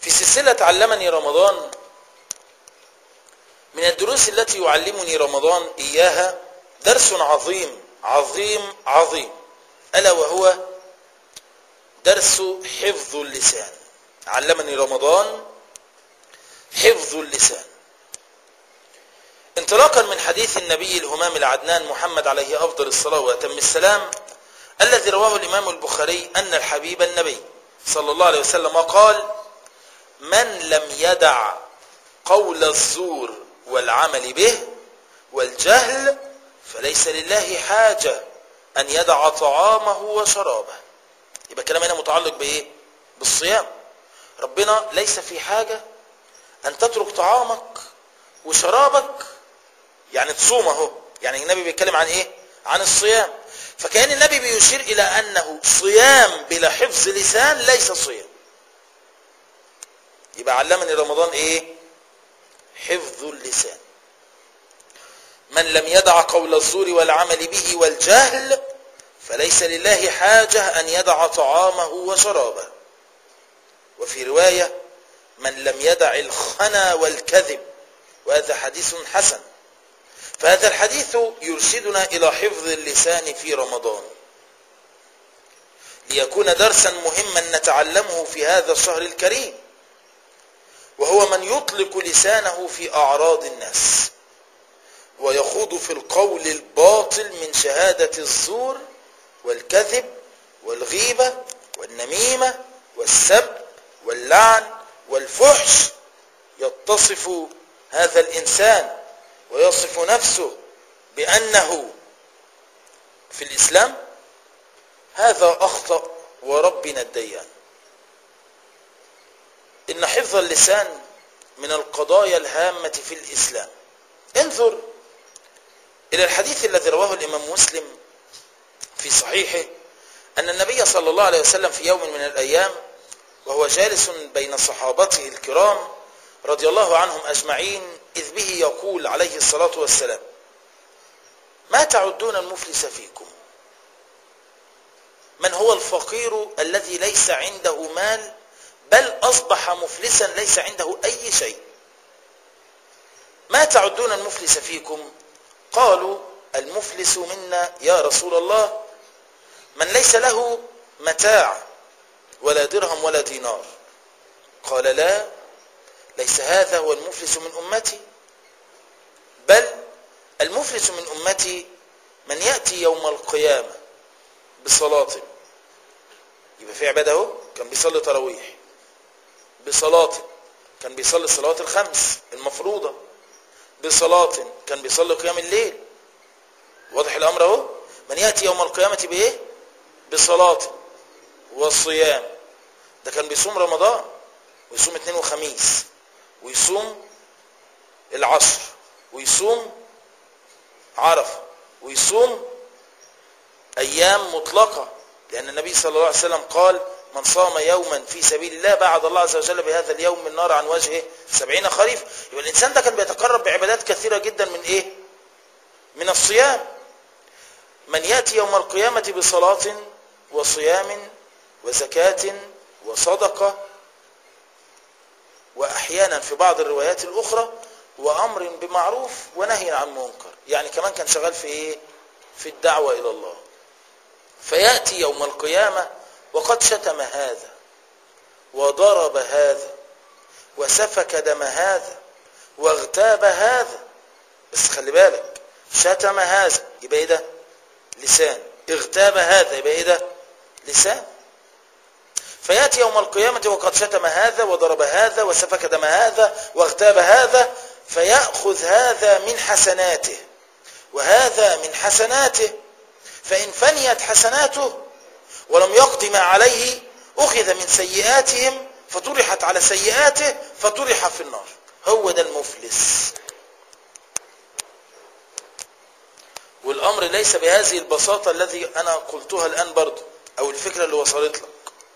في سلسلة علمني رمضان من الدروس التي يعلمني رمضان إياها درس عظيم عظيم عظيم ألا وهو درس حفظ اللسان علمني رمضان حفظ اللسان انطلاقا من حديث النبي الهمام العدنان محمد عليه أفضل الصلاة وأتم السلام الذي رواه الإمام البخاري أن الحبيب النبي صلى الله عليه وسلم قال من لم يدع قول الزور والعمل به والجهل فليس لله حاجة أن يدع طعامه وشرابه يبقى الكلام هنا متعلق بإيه؟ بالصيام ربنا ليس في حاجة أن تترك طعامك وشرابك يعني تصوم اهو يعني النبي بيتكلم عن ايه عن الصيام فكان النبي بيشير الى انه صيام بلا حفظ لسان ليس صيام يبقى علمني رمضان ايه حفظ اللسان من لم يدع قول الزور والعمل به والجهل فليس لله حاجة أن يدع طعامه وشرابه وفي رواية من لم يدع الخنا والكذب وهذا حديث حسن فهذا الحديث يرشدنا إلى حفظ اللسان في رمضان ليكون درسا مهما نتعلمه في هذا الشهر الكريم وهو من يطلق لسانه في أعراض الناس ويخوض في القول الباطل من شهادة الزور والكذب والغيبة والنميمة والسب واللعن والفحش يتصف هذا الإنسان ويصف نفسه بأنه في الإسلام هذا أخطأ وربنا الديان إن حفظ اللسان من القضايا الهامة في الإسلام انظر إلى الحديث الذي رواه الإمام مسلم في صحيحه أن النبي صلى الله عليه وسلم في يوم من الأيام وهو جالس بين صحابته الكرام رضي الله عنهم أجمعين إذ به يقول عليه الصلاة والسلام ما تعدون المفلس فيكم من هو الفقير الذي ليس عنده مال بل أصبح مفلسا ليس عنده أي شيء ما تعدون المفلس فيكم قالوا المفلس منا يا رسول الله من ليس له متاع ولا درهم ولا دينار قال لا ليس هذا هو المفلس من أمتي بل المفلس من أمتي من يأتي يوم القيامة بصلاة يبقى في عبادة اهو كان بيصلي تراويح بصلاة كان بيصلي الصلوات الخمس المفروضة بصلاة كان بيصلي قيام الليل واضح الأمر اهو من يأتي يوم القيامة بإيه بصلاة والصيام ده كان بيصوم رمضان ويصوم اثنين وخميس ويصوم العصر ويصوم عرفة ويصوم أيام مطلقة لأن النبي صلى الله عليه وسلم قال من صام يوما في سبيل الله بعد الله عز وجل بهذا اليوم من نار عن وجهه سبعين خريف يبقى الإنسان ده كان بيتقرب بعبادات كثيرة جدا من إيه من الصيام من يأتي يوم القيامة بصلاة وصيام وزكاة وصدقة وأحيانا في بعض الروايات الأخرى وأمر بمعروف ونهي عن منكر يعني كمان كان شغال في إيه في الدعوة إلى الله فيأتي يوم القيامة وقد شتم هذا وضرب هذا وسفك دم هذا واغتاب هذا بس خلي بالك شتم هذا يبقى ايه ده لسان اغتاب هذا يبقى ايه ده لسان فياتي يوم القيامة وقد شتم هذا وضرب هذا وسفك دم هذا واغتاب هذا فيأخذ هذا من حسناته وهذا من حسناته فإن فنيت حسناته ولم يقض ما عليه أخذ من سيئاتهم فطرحت على سيئاته فطرح في النار هو ده المفلس والأمر ليس بهذه البساطة الذي أنا قلتها الآن برضو أو الفكرة اللي وصلت لك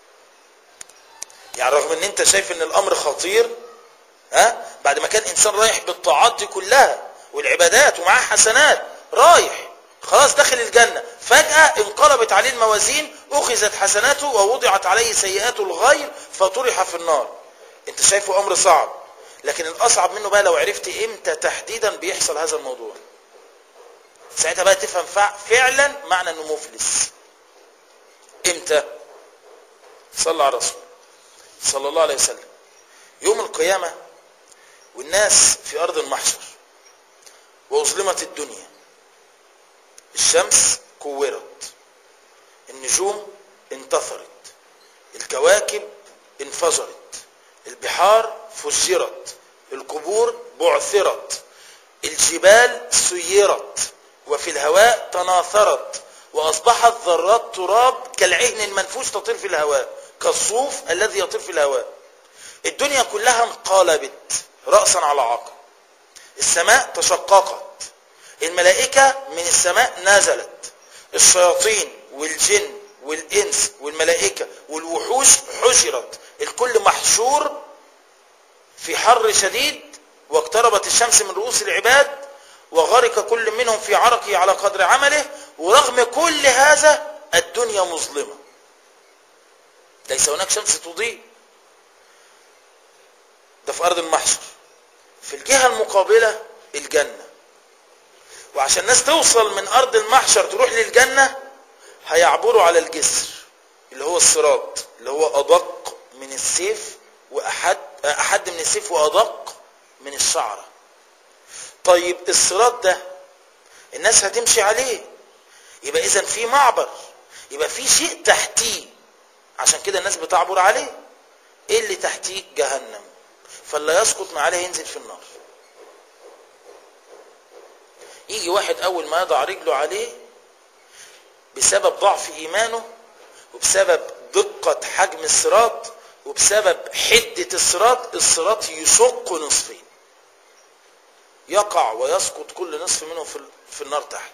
يعني رغم ان انت شايف ان الامر خطير ها بعد ما كان انسان رايح بالطاعات دي كلها والعبادات ومعاه حسنات رايح خلاص دخل الجنة فجأة انقلبت عليه الموازين أخذت حسناته ووضعت عليه سيئات الغير فطرح في النار انت شايفه امر صعب لكن الاصعب منه بقى لو عرفت امتى تحديدا بيحصل هذا الموضوع ساعتها بقى تفهم فعلا معنى انه مفلس امتى صلى على الرسول صلى الله عليه وسلم يوم القيامة والناس في أرض المحشر وأظلمت الدنيا الشمس كورت النجوم انتثرت الكواكب انفجرت البحار فجرت القبور بعثرت الجبال سيرت وفي الهواء تناثرت وأصبحت ذرات تراب كالعهن المنفوش تطير في الهواء كالصوف الذي يطير في الهواء الدنيا كلها انقلبت رأسا على عقب السماء تشققت الملائكة من السماء نزلت الشياطين والجن والإنس والملائكة والوحوش حشرت الكل محشور في حر شديد واقتربت الشمس من رؤوس العباد وغرق كل منهم في عرقه على قدر عمله ورغم كل هذا الدنيا مظلمة ليس هناك شمس تضيء ده في أرض المحشر في الجهة المقابلة الجنة وعشان الناس توصل من أرض المحشر تروح للجنة هيعبروا على الجسر اللي هو الصراط اللي هو أدق من السيف وأحد أحد من السيف وأدق من الشعرة طيب الصراط ده الناس هتمشي عليه يبقى إذا في معبر يبقى في شيء تحتيه عشان كده الناس بتعبر عليه ايه اللي تحتيه جهنم فاللي يسقط ما عليه ينزل في النار يجي واحد اول ما يضع رجله عليه بسبب ضعف ايمانه وبسبب دقة حجم الصراط وبسبب حدة الصراط الصراط يشق نصفين يقع ويسقط كل نصف منه في النار تحت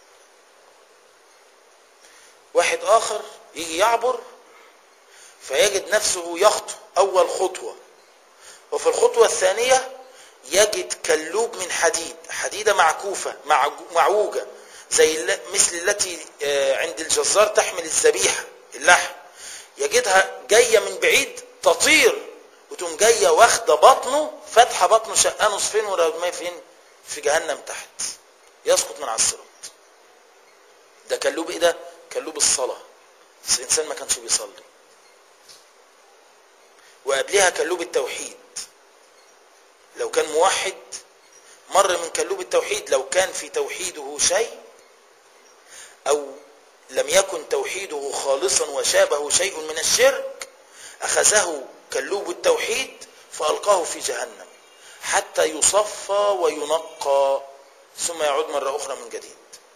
واحد اخر يجي يعبر فيجد نفسه يخطو اول خطوة وفي الخطوة الثانية يجد كلوب من حديد حديدة معكوفة معوجة زي مثل التي عند الجزار تحمل الذبيحة اللحم يجدها جاية من بعيد تطير وتقوم جاية واخدة بطنه فاتحة بطنه شقاه نصفين ورماه فين في جهنم تحت يسقط من على الصراط ده كلوب ايه ده كلوب الصلاة بس الانسان ما كانش بيصلي وقبلها كلوب التوحيد لو كان موحد مر من كلوب التوحيد لو كان في توحيده شيء او لم يكن توحيده خالصا وشابه شيء من الشرك اخذه كلوب التوحيد فالقاه في جهنم حتى يصفى وينقى ثم يعود مرة اخرى من جديد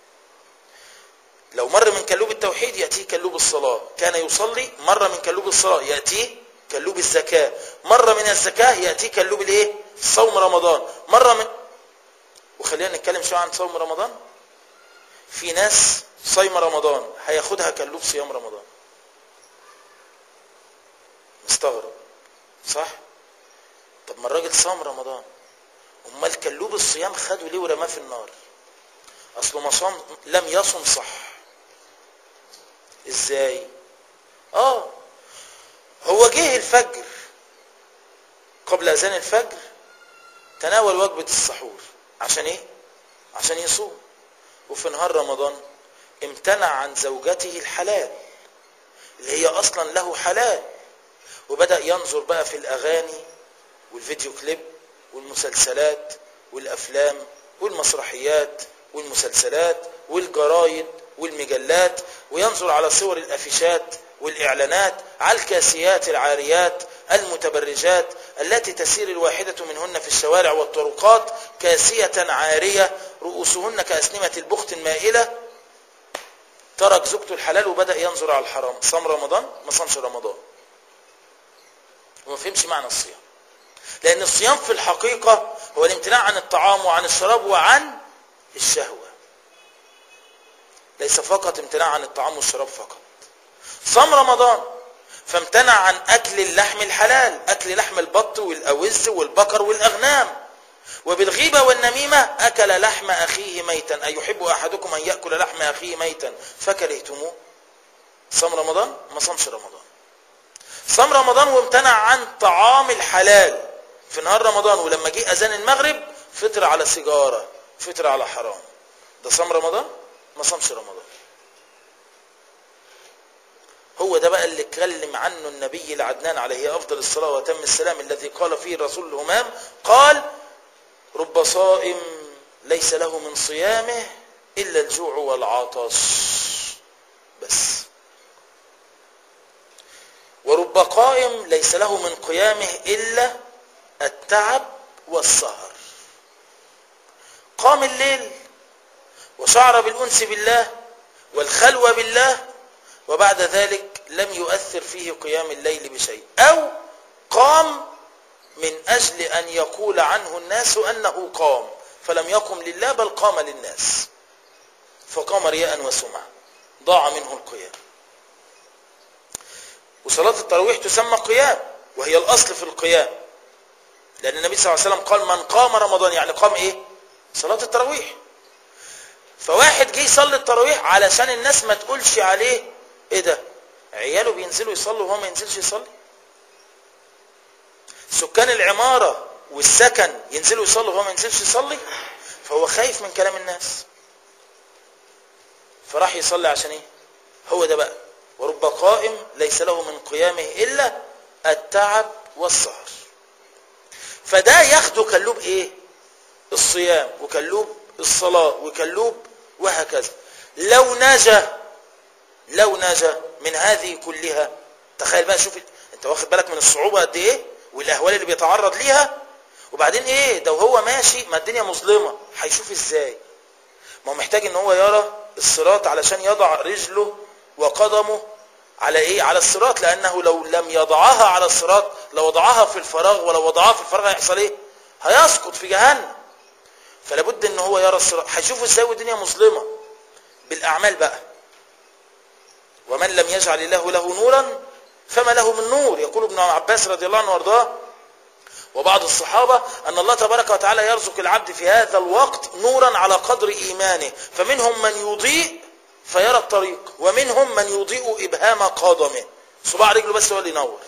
لو مر من كلوب التوحيد يأتيه كلوب الصلاة كان يصلي مر من كلوب الصلاة يأتيه كلوب الزكاة مرة من الزكاة يأتيه كلوب الايه صوم رمضان مرة من وخلينا نتكلم شوية عن صوم رمضان في ناس صيم رمضان هياخدها كلوب صيام رمضان مستغرب صح طب ما الراجل صام رمضان امال كلوب الصيام خده ليه ورماه في النار اصله ما صام لم يصم صح ازاي اه هو جه الفجر قبل اذان الفجر تناول وجبة السحور عشان ايه عشان يصوم وفي نهار رمضان امتنع عن زوجته الحلال اللي هي اصلا له حلال وبدأ ينظر بقى في الاغاني والفيديو كليب والمسلسلات والافلام والمسرحيات والمسلسلات والجرايد والمجلات وينظر على صور الافيشات والاعلانات على الكاسيات العاريات المتبرجات التي تسير الواحدة منهن في الشوارع والطرقات كاسية عارية رؤوسهن كأسنمة البخت المائلة ترك زوجته الحلال وبدأ ينظر على الحرام صام رمضان ما صامش رمضان وما فهمش معنى الصيام لأن الصيام في الحقيقة هو الامتناع عن الطعام وعن الشراب وعن الشهوة ليس فقط امتناع عن الطعام والشراب فقط صام رمضان فامتنع عن أكل اللحم الحلال أكل لحم البط والأوز والبقر والأغنام وبالغيبة والنميمة أكل لحم أخيه ميتا أيحب أحدكم أن يأكل لحم أخيه ميتا فكرهتموه صام رمضان ما صامش رمضان صام رمضان وامتنع عن طعام الحلال في نهار رمضان ولما جه اذان المغرب فطر على سيجاره فطر على حرام ده صام رمضان ما صامش رمضان هو ده بقى اللي اتكلم عنه النبي العدنان عليه افضل الصلاه وتم السلام الذي قال فيه الرسول الهمام قال رب صائم ليس له من صيامه الا الجوع والعطش بس ورب قائم ليس له من قيامه الا التعب والسهر قام الليل وشعر بالانس بالله والخلوه بالله وبعد ذلك لم يؤثر فيه قيام الليل بشيء او قام من اجل ان يقول عنه الناس انه قام فلم يقم لله بل قام للناس فقام رياء وسمعه ضاع منه القيام وصلاة التراويح تسمى قيام وهي الأصل في القيام لأن النبي صلى الله عليه وسلم قال من قام رمضان يعني قام إيه صلاة التراويح فواحد جه يصلي التراويح علشان الناس ما تقولش عليه ايه ده عياله بينزلوا يصلوا وهو ما ينزلش يصلي سكان العمارة والسكن ينزلوا يصلوا وهو ما ينزلش يصلي فهو خايف من كلام الناس فراح يصلي عشان ايه هو ده بقى ورب قائم ليس له من قيامه الا التعب والسهر فده ياخده كلوب ايه الصيام وكلوب الصلاة وكلوب وهكذا لو نجا لو نجا من هذه كلها تخيل بقى شوف انت واخد بالك من الصعوبة قد ايه والاهوال اللي بيتعرض ليها وبعدين ايه ده وهو ماشي ما الدنيا مظلمة هيشوف ازاي ما هو محتاج ان هو يرى الصراط علشان يضع رجله وقدمه على ايه على الصراط لانه لو لم يضعها على الصراط لو وضعها في الفراغ ولو وضعها في الفراغ هيحصل ايه هيسقط في جهنم فلا بد ان هو يرى الصراط هيشوف ازاي والدنيا مظلمه بالاعمال بقى ومن لم يجعل الله له نورا فما له من نور يقول ابن عباس رضي الله عنه وارضاه وبعض الصحابة أن الله تبارك وتعالى يرزق العبد في هذا الوقت نورا على قدر إيمانه فمنهم من يضيء فيرى الطريق ومنهم من يضيء إبهام قدمه صباع رجله بس هو اللي ينور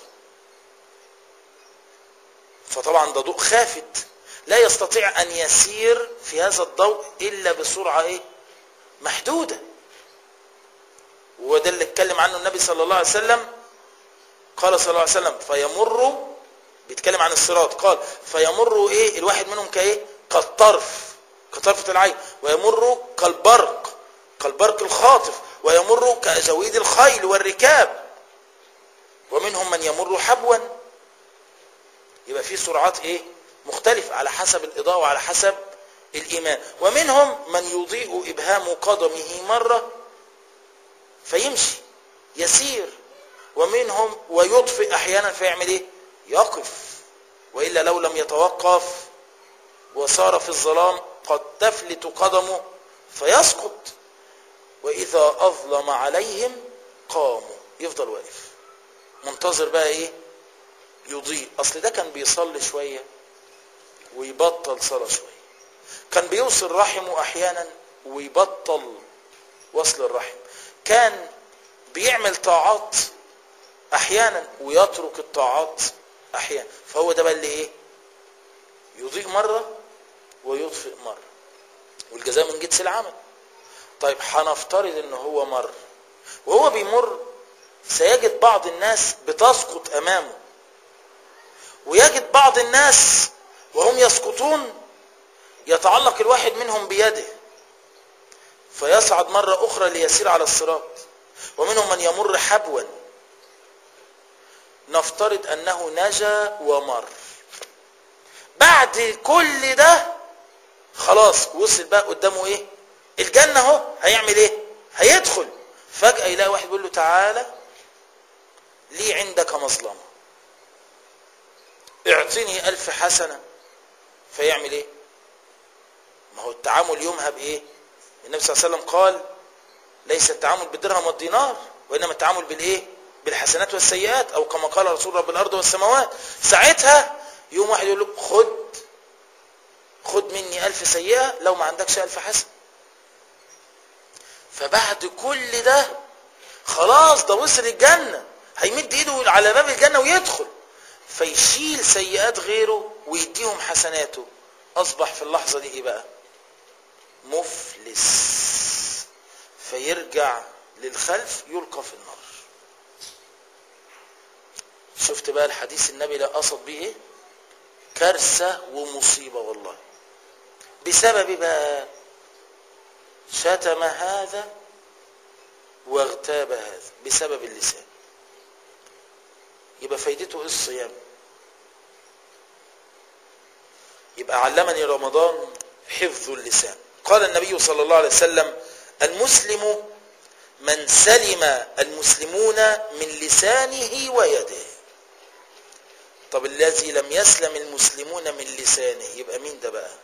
فطبعا ده ضوء خافت لا يستطيع أن يسير في هذا الضوء إلا بسرعة إيه؟ محدودة وده اللي اتكلم عنه النبي صلى الله عليه وسلم قال صلى الله عليه وسلم فيمر بيتكلم عن الصراط قال فيمر ايه الواحد منهم كايه كالطرف كطرفة العين ويمر كالبرق كالبرق الخاطف ويمر كأزويد الخيل والركاب ومنهم من يمر حبوا يبقى في سرعات ايه مختلفة على حسب الإضاءة وعلى حسب الإيمان ومنهم من يضيء إبهام قدمه مرة فيمشي يسير ومنهم ويطفئ أحيانا فيعمل ايه يقف وإلا لو لم يتوقف وصار في الظلام قد تفلت قدمه فيسقط وإذا أظلم عليهم قاموا يفضل واقف منتظر بقى إيه يضيء أصل ده كان بيصلي شوية ويبطل صلاة شوية كان بيوصل رحمه أحيانا ويبطل وصل الرحم كان بيعمل طاعات أحيانا ويترك الطاعات أحيانا فهو ده بقى اللي إيه يضيء مرة ويطفئ مرة والجزاء من جنس العمل طيب هنفترض ان هو مر وهو بيمر سيجد بعض الناس بتسقط امامه ويجد بعض الناس وهم يسقطون يتعلق الواحد منهم بيده فيصعد مرة أخرى ليسير على الصراط ومنهم من يمر حبوا نفترض أنه نجا ومر بعد كل ده خلاص وصل بقى قدامه ايه الجنة اهو هيعمل ايه هيدخل فجأة يلاقي واحد بيقول له تعالى لي عندك مظلمة اعطني ألف حسنة فيعمل ايه ما هو التعامل يومها بايه النبي صلى الله عليه وسلم قال ليس التعامل بالدرهم والدينار وإنما التعامل بالايه بالحسنات والسيئات او كما قال رسول رب الارض والسماوات ساعتها يوم واحد يقول له خد خد مني ألف سيئة لو ما عندكش ألف حسن فبعد كل ده خلاص ده وصل الجنة هيمد ايده على باب الجنة ويدخل فيشيل سيئات غيره ويديهم حسناته اصبح في اللحظة دي ايه بقى مفلس فيرجع للخلف يلقى في النار شفت بقى الحديث النبي لا قصد بيه ايه كارثة ومصيبة والله بسبب بقى شتم هذا واغتاب هذا بسبب اللسان يبقى فايدته ايه الصيام يبقى علمني رمضان حفظ اللسان قال النبي صلى الله عليه وسلم المسلم من سلم المسلمون من لسانه ويده طب الذي لم يسلم المسلمون من لسانه يبقى مين ده بقى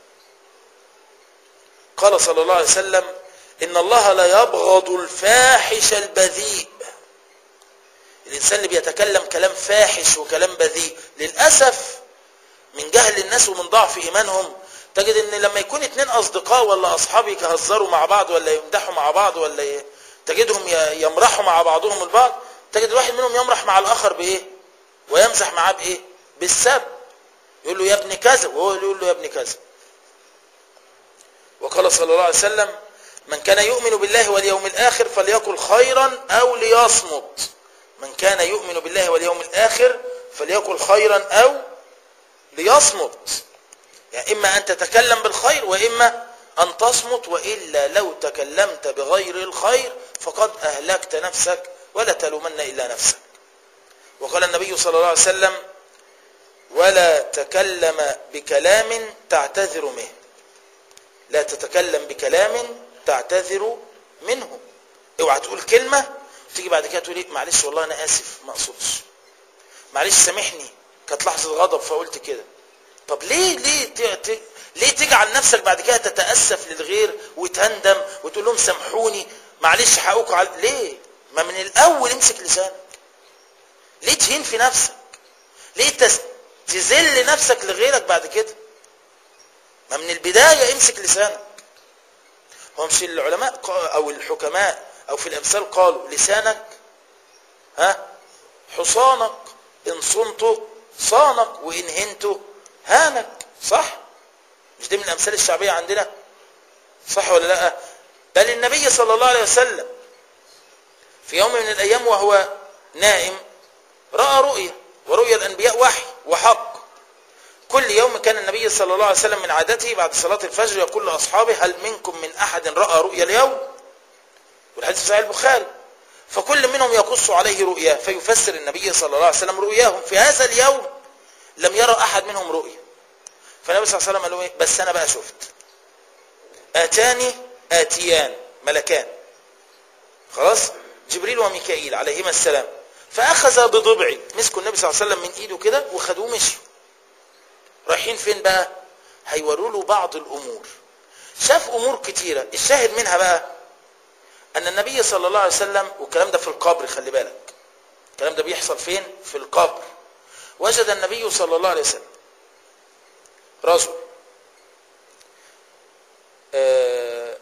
قال صلى الله عليه وسلم إن الله لا يبغض الفاحش البذيء الإنسان اللي بيتكلم كلام فاحش وكلام بذيء للأسف من جهل الناس ومن ضعف إيمانهم تجد ان لما يكون اتنين اصدقاء ولا اصحاب يهزروا مع بعض ولا يمدحوا مع بعض ولا ي... تجدهم يمرحوا مع بعضهم البعض تجد الواحد منهم يمرح مع الاخر بايه ويمزح معاه بايه بالسب يقول له يا ابن كذا وهو يقول له يا ابن كذا وقال صلى الله عليه وسلم من كان يؤمن بالله واليوم الاخر فليقل خيرا او ليصمت من كان يؤمن بالله واليوم الاخر فليقل خيرا او ليصمت يعني إما أن تتكلم بالخير وإما أن تصمت وإلا لو تكلمت بغير الخير فقد أهلكت نفسك ولا تلومن إلا نفسك وقال النبي صلى الله عليه وسلم ولا تكلم بكلام تعتذر منه لا تتكلم بكلام تعتذر منه اوعى تقول كلمة تيجي بعد كده تقول معلش والله أنا آسف ما أقصدش معلش سامحني كانت لحظة غضب فقلت كده طب ليه ليه ت... ت... ليه تجعل نفسك بعد كده تتأسف للغير وتندم وتقول لهم سامحوني معلش حقوقكم على ليه ما من الاول امسك لسانك ليه تهين في نفسك ليه تس... تذل نفسك لغيرك بعد كده ما من البداية امسك لسانك هو مش العلماء او الحكماء او في الامثال قالوا لسانك ها حصانك ان صنته صانك وان هنته هانك صح مش دي من الامثال الشعبيه عندنا صح ولا لا بل النبي صلى الله عليه وسلم في يوم من الايام وهو نائم راى رؤيا ورؤيا الانبياء وحي وحق كل يوم كان النبي صلى الله عليه وسلم من عادته بعد صلاه الفجر يقول لاصحابه هل منكم من احد راى رؤيا اليوم والحديث في صحيح البخاري فكل منهم يقص عليه رؤيا فيفسر النبي صلى الله عليه وسلم رؤياهم في هذا اليوم لم يرى احد منهم رؤيا فالنبي صلى الله عليه وسلم قال له ايه بس انا بقى شفت اتاني اتيان ملكان خلاص جبريل وميكائيل عليهما السلام فاخذ بضبعي مسكوا النبي صلى الله عليه وسلم من ايده كده وخدوه مشوا رايحين فين بقى هيوروا له بعض الامور شاف امور كتيره الشاهد منها بقى ان النبي صلى الله عليه وسلم والكلام ده في القبر خلي بالك الكلام ده بيحصل فين في القبر وجد النبي صلى الله عليه وسلم رجل آه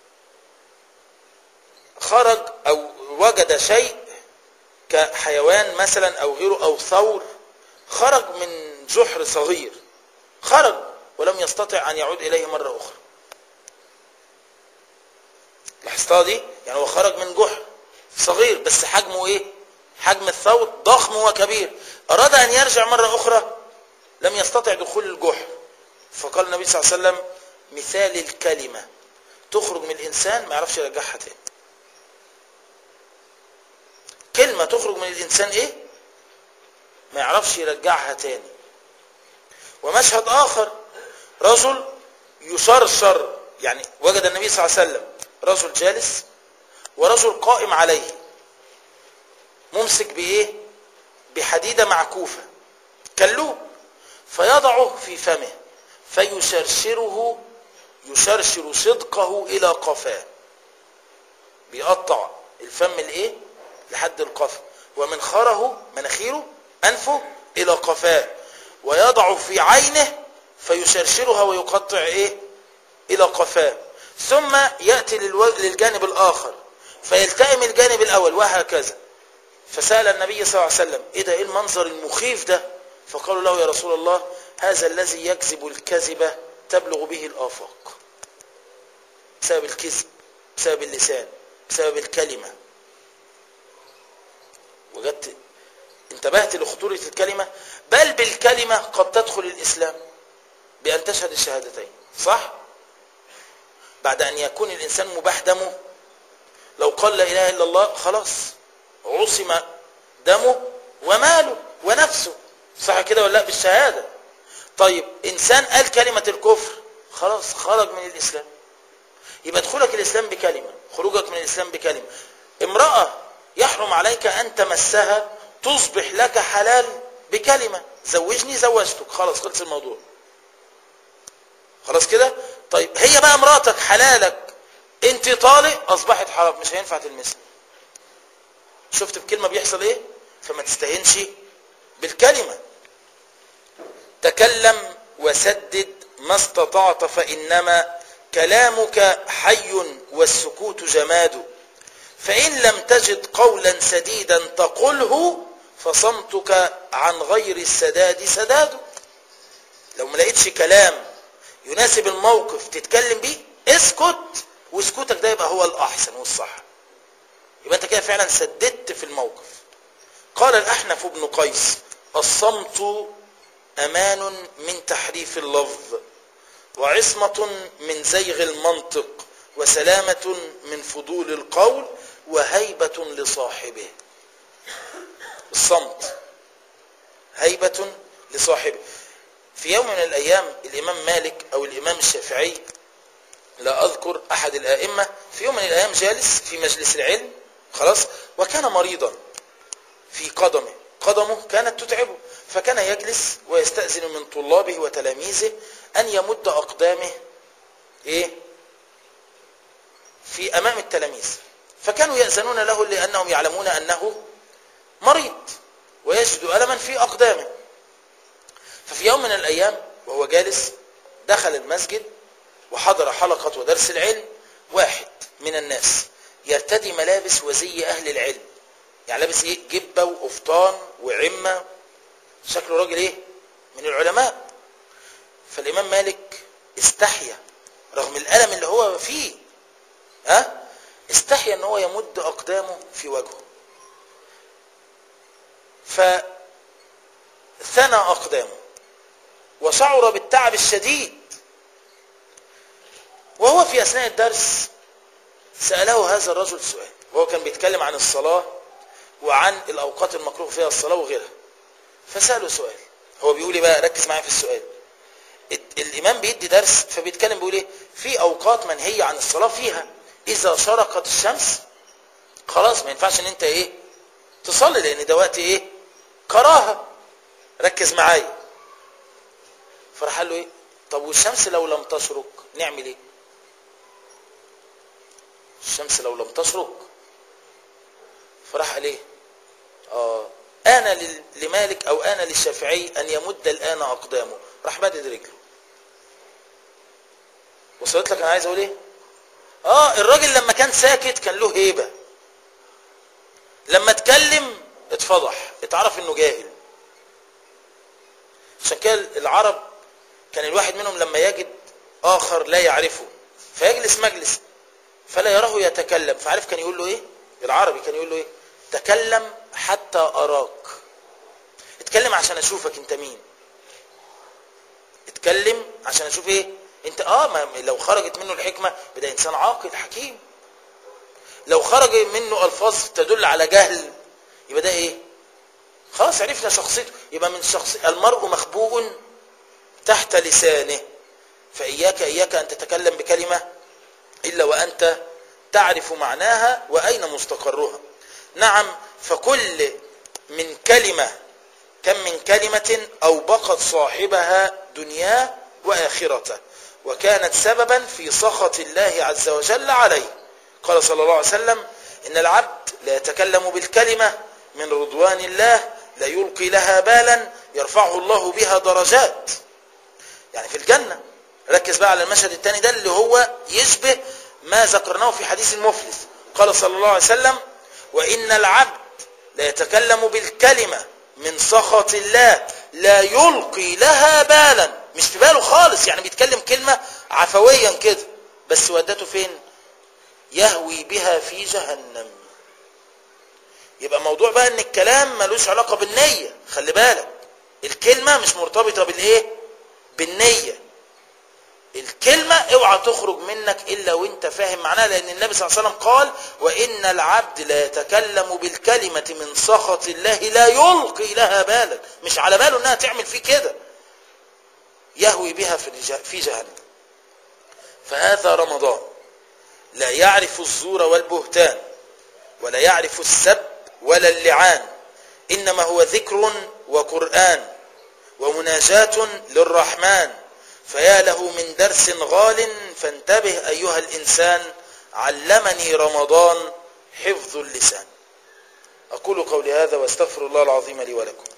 خرج او وجد شيء كحيوان مثلا او غيره او ثور خرج من جحر صغير خرج ولم يستطع ان يعود اليه مره اخرى لاحظتها دي يعني هو خرج من جحر صغير بس حجمه ايه حجم الثور ضخم وكبير اراد ان يرجع مره اخرى لم يستطع دخول الجحر فقال النبي صلى الله عليه وسلم مثال الكلمه تخرج من الانسان ما يعرفش يرجعها تاني كلمه تخرج من الانسان ايه ما يعرفش يرجعها تاني ومشهد اخر رجل يشرشر يعني وجد النبي صلى الله عليه وسلم رجل جالس ورجل قائم عليه ممسك بايه بحديدة معكوفة كلوب فيضعه في فمه فيشرشره يشرشر صدقه الى قفاه بيقطع الفم الايه لحد القفا ومنخره مناخيره انفه الى قفاه ويضع في عينه فيشرشرها ويقطع ايه الى قفاه ثم ياتي للجانب الاخر فيلتئم الجانب الاول وهكذا فسأل النبي صلى الله عليه وسلم ايه ده ايه المنظر المخيف ده فقالوا له يا رسول الله هذا الذي يكذب الكذبة تبلغ به الآفاق بسبب الكذب بسبب اللسان بسبب الكلمة وجدت انتبهت لخطورة الكلمة بل بالكلمة قد تدخل الإسلام بأن تشهد الشهادتين صح؟ بعد أن يكون الإنسان مباح دمه لو قال لا إله إلا الله خلاص عصم دمه وماله ونفسه صح كده ولا لا بالشهادة طيب إنسان قال كلمة الكفر خلاص خرج من الإسلام يبقى دخولك الإسلام بكلمة خروجك من الإسلام بكلمة امرأة يحرم عليك أن تمسها تصبح لك حلال بكلمة زوجني زوجتك خلاص خلص الموضوع خلاص كده طيب هي بقى مراتك حلالك انت طالق اصبحت حرام مش هينفع تلمسها شفت بكلمة بيحصل ايه فما تستهينش بالكلمة تكلم وسدد ما استطعت فإنما كلامك حي والسكوت جماد فإن لم تجد قولا سديدا تقله فصمتك عن غير السداد سداد لو ما لقيتش كلام يناسب الموقف تتكلم بيه اسكت وسكوتك ده يبقى هو الأحسن والصح يبقى انت كده فعلا سددت في الموقف قال الأحنف بن قيس الصمت أمان من تحريف اللفظ وعصمة من زيغ المنطق وسلامة من فضول القول وهيبة لصاحبه الصمت هيبة لصاحبه في يوم من الأيام الإمام مالك أو الإمام الشافعي لا أذكر أحد الآئمة في يوم من الأيام جالس في مجلس العلم خلاص وكان مريضا في قدمه قدمه كانت تتعبه فكان يجلس ويستأذن من طلابه وتلاميذه أن يمد أقدامه إيه في أمام التلاميذ فكانوا يأذنون له لأنهم يعلمون أنه مريض ويجد ألما في أقدامه ففي يوم من الأيام وهو جالس دخل المسجد وحضر حلقة ودرس العلم واحد من الناس يرتدي ملابس وزي أهل العلم يعني لابس ايه جبة وقفطان وعمة شكله راجل ايه من العلماء فالإمام مالك استحيا رغم الألم اللي هو فيه ها استحيا ان هو يمد أقدامه في وجهه فثنى أقدامه وشعر بالتعب الشديد وهو في أثناء الدرس سأله هذا الرجل سؤال وهو كان بيتكلم عن الصلاة وعن الأوقات المكروه فيها الصلاة وغيرها فسأله سؤال هو بيقول بقى ركز معايا في السؤال الإمام بيدي درس فبيتكلم بيقول ايه في أوقات منهية عن الصلاة فيها إذا شرقت الشمس خلاص ما ينفعش ان انت ايه تصلي لان ده وقت ايه كراهة ركز معايا فراح قال له ايه طب والشمس لو لم تشرق نعمل ايه الشمس لو لم تشرق فراح قال ايه اه انا لمالك او انا للشافعي ان يمد الان اقدامه راح مدد رجله وصلت لك انا عايز اقول ايه اه الراجل لما كان ساكت كان له هيبه لما اتكلم اتفضح اتعرف انه جاهل عشان كده العرب كان الواحد منهم لما يجد اخر لا يعرفه فيجلس مجلس فلا يراه يتكلم فعارف كان يقول له ايه العربي كان يقول له ايه تكلم حتى اراك اتكلم عشان اشوفك انت مين اتكلم عشان اشوف ايه انت اه ما لو خرجت منه الحكمه بدا انسان عاقل حكيم لو خرج منه الفاظ تدل على جهل يبقى ده ايه خلاص عرفنا شخصيته يبقى من شخص المرء مخبوء تحت لسانه فإياك إياك أن تتكلم بكلمة إلا وأنت تعرف معناها وأين مستقرها نعم فكل من كلمة كم من كلمة أوبقت صاحبها دنياه وآخرته وكانت سببا في سخط الله عز وجل عليه قال صلى الله عليه وسلم إن العبد لا يتكلم بالكلمة من رضوان الله لا يلقي لها بالا يرفعه الله بها درجات يعني في الجنة ركز بقى على المشهد الثاني ده اللي هو يشبه ما ذكرناه في حديث المفلس قال صلى الله عليه وسلم وإن العبد لا يتكلم بالكلمة من سخط الله لا يلقي لها بالا مش في باله خالص يعني بيتكلم كلمة عفويا كده بس ودته فين يهوي بها في جهنم يبقى موضوع بقى ان الكلام ملوش علاقة بالنية خلي بالك الكلمة مش مرتبطة بالايه بالنية الكلمة اوعى تخرج منك الا وانت فاهم معناها لان النبي صلى الله عليه وسلم قال وان العبد لا يتكلم بالكلمة من سخط الله لا يلقي لها بالا مش على باله انها تعمل فيه كده يهوي بها في جهنم فهذا رمضان لا يعرف الزور والبهتان ولا يعرف السب ولا اللعان إنما هو ذكر وقرآن ومناجاة للرحمن فيا له من درس غال فانتبه أيها الإنسان علمني رمضان حفظ اللسان أقول قولي هذا واستغفر الله العظيم لي ولكم